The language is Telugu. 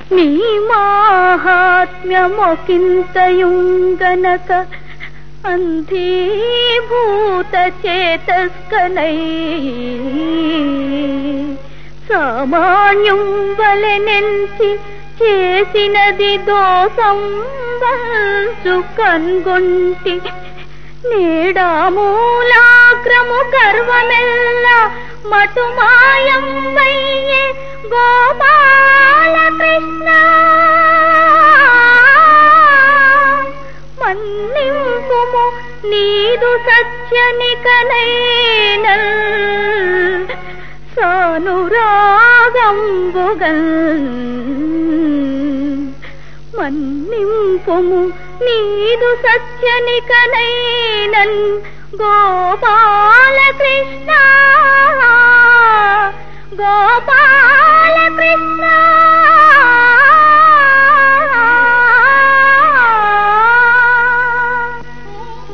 నీ మాహాత్మ్యమొకింతయుంగనక అంధీభూత చేతస్కనై సామాన్యం వలెనెంచి చేసినది దోషం వంచు కన్గొంటి నేడామూలాగ్రము గర్వమెల్ల మటుమాయం వయ్యే గోపాల కృష్ణ మన్నింపుము నీదు సత్యనికనైన సానురాగంబుగల్ మన్నింపుము నీదు సత్యనికనైనన్ గోపాల కృష్ణ గోపాల కృష్ణ